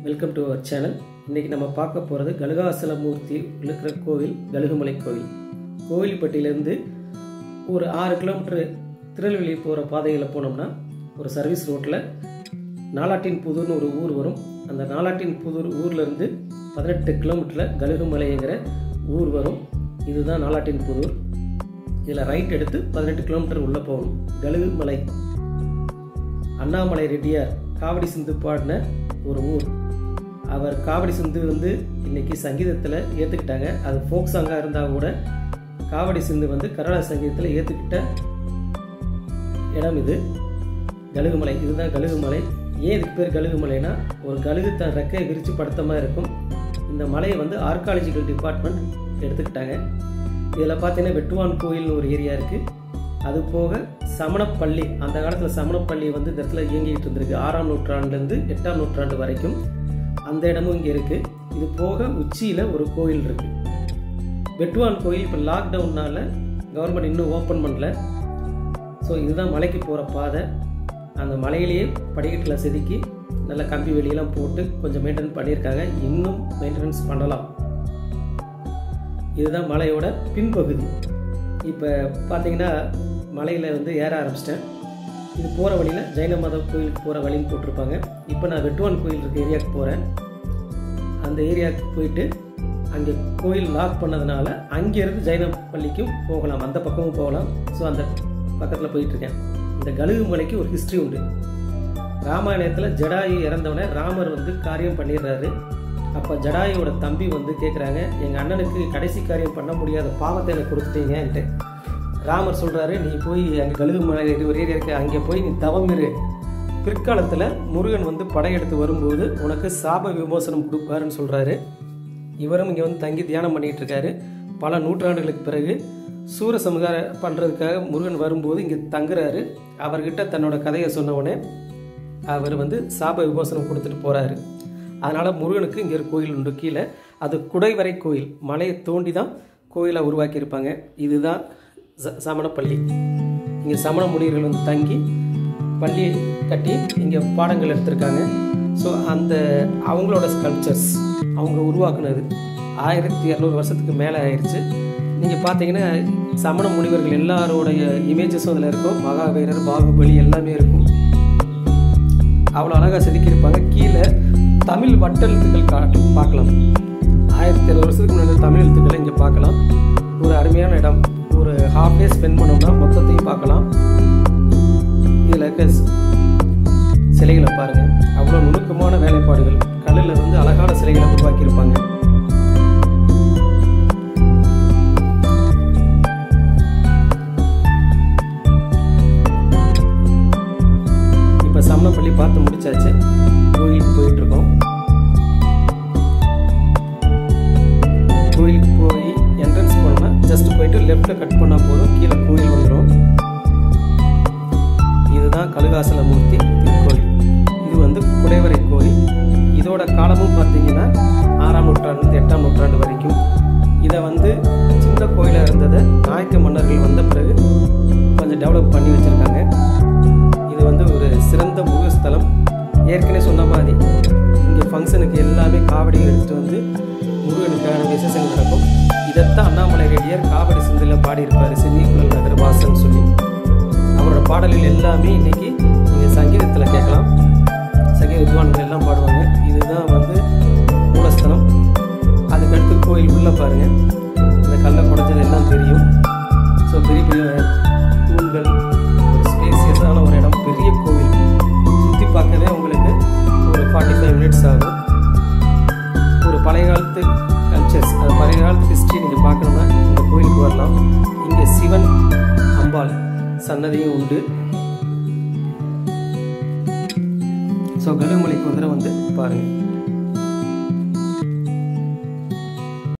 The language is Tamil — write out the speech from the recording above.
வெல்கம் டு அவர் சேனல் இன்றைக்கி நம்ம பார்க்க போகிறது கலுகாசலமூர்த்தி இருக்கிற கோவில் கழுகுமலை கோவில் கோவில்பட்டியிலேருந்து ஒரு ஆறு கிலோமீட்டர் திருநெல்வேலி போகிற பாதையில் போனோம்னா ஒரு சர்வீஸ் ரோட்டில் நாலாட்டின் புதூர்னு ஒரு ஊர் வரும் அந்த நாலாட்டின் புதூர் ஊர்லேருந்து பதினெட்டு கிலோமீட்டரில் கழுகுமலைங்கிற ஊர் வரும் இதுதான் நாலாட்டின் புதூர் இதில் ரைட் எடுத்து பதினெட்டு கிலோமீட்டர் உள்ளே போகணும் கழுகுமலை அண்ணாமலை ரெட்டியார் காவடி சிந்து பாடின ஒரு ஊர் அவர் காவடி சிந்து வந்து இன்னைக்கு சங்கீதத்தில் ஏற்றுக்கிட்டாங்க அது ஃபோக் சாங்காக இருந்தால் கூட காவடி சிந்து வந்து கர்நாடக சங்கீதத்தில் ஏற்றுக்கிட்ட இடம் இது கழுகுமலை இதுதான் கழுகுமலை ஏன் இதுக்கு பேர் கழுகுமலைனா ஒரு கழுகு தன் ரெக்கையை விரித்து படுத்தமாக இருக்கும் இந்த மலையை வந்து ஆர்காலஜிக்கல் டிபார்ட்மெண்ட் எடுத்துக்கிட்டாங்க இதில் பார்த்தீங்கன்னா வெட்டுவான் கோயில்னு ஒரு ஏரியா இருக்குது அது போக சமணப்பள்ளி அந்த காலத்தில் சமணப்பள்ளி வந்து இந்த இடத்துல இயங்கிட்டு இருந்திருக்கு ஆறாம் நூற்றாண்டுலேருந்து எட்டாம் நூற்றாண்டு வரைக்கும் அந்த இடமும் இங்கே இருக்குது இது போக உச்சியில் ஒரு கோயில் இருக்குது வெட்டுவான் கோயில் இப்போ லாக்டவுனால் கவர்மெண்ட் இன்னும் ஓப்பன் பண்ணல ஸோ இதுதான் மலைக்கு போகிற பாதை அந்த மலையிலேயே படிக்கட்டில் செதுக்கி நல்ல கம்பி வெளியெல்லாம் போட்டு கொஞ்சம் மெயின்டைன் பண்ணியிருக்காங்க இன்னும் மெயின்டெனன்ஸ் பண்ணலாம் இதுதான் மலையோட பின்பகுதி இப்போ பார்த்தீங்கன்னா மலையில் வந்து ஏற ஆரம்பிச்சிட்டேன் இது போகிற வழியில் ஜெயின மத கோயிலுக்கு போகிற வழின்னு போட்டிருப்பாங்க இப்போ நான் வெட்டுவான் கோயில் இருக்க ஏரியாவுக்கு போகிறேன் அந்த ஏரியாவுக்கு போயிட்டு அங்கே கோயில் லாக் பண்ணதுனால அங்கேருந்து ஜெயின பள்ளிக்கும் போகலாம் அந்த பக்கமும் போகலாம் ஸோ அந்த பக்கத்தில் போயிட்டுருக்கேன் இந்த கழுகு மலைக்கு ஒரு ஹிஸ்ட்ரி உண்டு ராமாயணத்தில் ஜடாயு இறந்தவனே ராமர் வந்து காரியம் பண்ணிடுறாரு அப்போ ஜடாயோட தம்பி வந்து கேட்குறாங்க எங்கள் அண்ணனுக்கு கடைசி காரியம் பண்ண முடியாத பாவத்தை எனக்கு கொடுத்துட்டீங்கன்ட்டு ராமர் சொல்கிறாரு நீ போய் அங்கே கழுகு மலை ஒரு ஏரியா இருக்கு அங்கே போய் நீ தவம் இரு பிற்காலத்தில் முருகன் வந்து படையெடுத்து வரும்போது உனக்கு சாப விமோசனம் கொடுப்பாருன்னு சொல்கிறாரு இவரும் இங்கே வந்து தங்கி தியானம் பண்ணிகிட்டு இருக்காரு பல நூற்றாண்டுகளுக்கு பிறகு சூரசம்ஹாரம் பண்ணுறதுக்காக முருகன் வரும்போது இங்கே தங்குறாரு அவர்கிட்ட தன்னோட கதையை சொன்ன உடனே அவர் வந்து சாப விமோசனம் கொடுத்துட்டு போகிறாரு அதனால் முருகனுக்கு இங்கே ஒரு கோயில் உண்டு கீழே அது குடைவரை கோயில் மலையை தோண்டி தான் கோயிலை உருவாக்கியிருப்பாங்க இதுதான் ச சமணப்பள்ளி இங்கே சமண முனிவர்கள் வந்து தங்கி பள்ளியை கட்டி இங்கே பாடங்கள் எடுத்திருக்காங்க ஸோ அந்த அவங்களோட ஸ்கல்ப்சர்ஸ் அவங்க உருவாக்குனது ஆயிரத்தி இரநூறு வருஷத்துக்கு மேலே ஆயிடுச்சு நீங்கள் பார்த்தீங்கன்னா சமண முனிவர்கள் எல்லாரோடைய இமேஜஸும் அதில் இருக்கும் மகாவீரர் பாகுபலி எல்லாமே இருக்கும் அவ்வளோ அழகாக செதுக்கியிருப்பாங்க கீழே தமிழ் வட்டெழுத்துக்கள் காட்டு பார்க்கலாம் ஆயிரத்தி அறுபது வருஷத்துக்கு முன்னாடி தமிழ் எழுத்துக்களை இங்கே பார்க்கலாம் ஒரு அருமையான இடம் ஒரு ஹாஃப் டே ஸ்பெண்ட் பண்ணோம்னா மொத்தத்தையும் பார்க்கலாம் இதில் இருக்க சிலைகளை பாருங்கள் அவ்வளோ நுணுக்கமான வேலைப்பாடுகள் கல்லில் வந்து அழகான சிலைகளை உருவாக்கியிருப்பாங்க இப்போ சமணப்பள்ளி பார்த்து முடிச்சாச்சு கோயிலுக்கு போயிட்டு இருக்கோம் கோயிலுக்கு போய் என்ட்ரன்ஸ் போனோம்னா ஜஸ்ட் போயிட்டு லெஃப்ட்டில் கட் பண்ணால் போதும் கீழே கோயில் வந்துடும் இதுதான் கழுகாசலமூர்த்தி திருக்கோயில் இது வந்து குடைவரை கோயில் இதோட காலமும் பார்த்தீங்கன்னா ஆறாம் நூற்றாண்டு எட்டாம் நூற்றாண்டு வரைக்கும் இதை வந்து சின்ன கோயிலாக இருந்ததை நாயக்க மன்னர்கள் வந்த பிறகு கொஞ்சம் டெவலப் பண்ணி வச்சுருக்காங்க இது வந்து ஒரு சிறந்த முருகஸ்தலம் ஏற்கனவே சொன்ன மாதிரி இங்கே ஃபங்க்ஷனுக்கு எல்லாமே காவடி எடுத்துகிட்டு வந்து முருகனுக்கான விசேஷங்கள் நடக்கும் இதைத்தான் அண்ணாமலை ரெட்டியார் காவடி சிந்தில் பாடியிருப்பார் சின்னி குழல் நகர் வாசன் சொல்லி அவரோட பாடல்கள் எல்லாமே இன்னைக்கு நீங்கள் சங்கீதத்தில் கேட்கலாம் சங்கீத வித்வான்கள் எல்லாம் பாடுவாங்க இதுதான் வந்து மூலஸ்தலம் அதுக்கடுத்து கோயில் உள்ளே பாருங்கள் இந்த கல்லை குடைஞ்சது எல்லாம் தெரியும் ஸோ பெரிய பெரிய தூண்கள் ஒரு ஸ்பேசியஸான ஒரு இடம் பெரிய கோவில் சுற்றி பார்க்கவே உங்களுக்கு ஒரு ஃபார்ட்டி ஃபைவ் மினிட்ஸ் ஆகும் ஒரு பழைய காலத்து கல்ச்சர்ஸ் அது பழைய காலத்து ஹிஸ்ட்ரி நீங்கள் பார்க்கணும்னா இந்த கோயிலுக்கு வரலாம் இங்கே சிவன் அம்பாள் சன்னதியும் உண்டு ஸோ கழுகுமலைக்கு ஒரு தடவை வந்து பாருங்கள்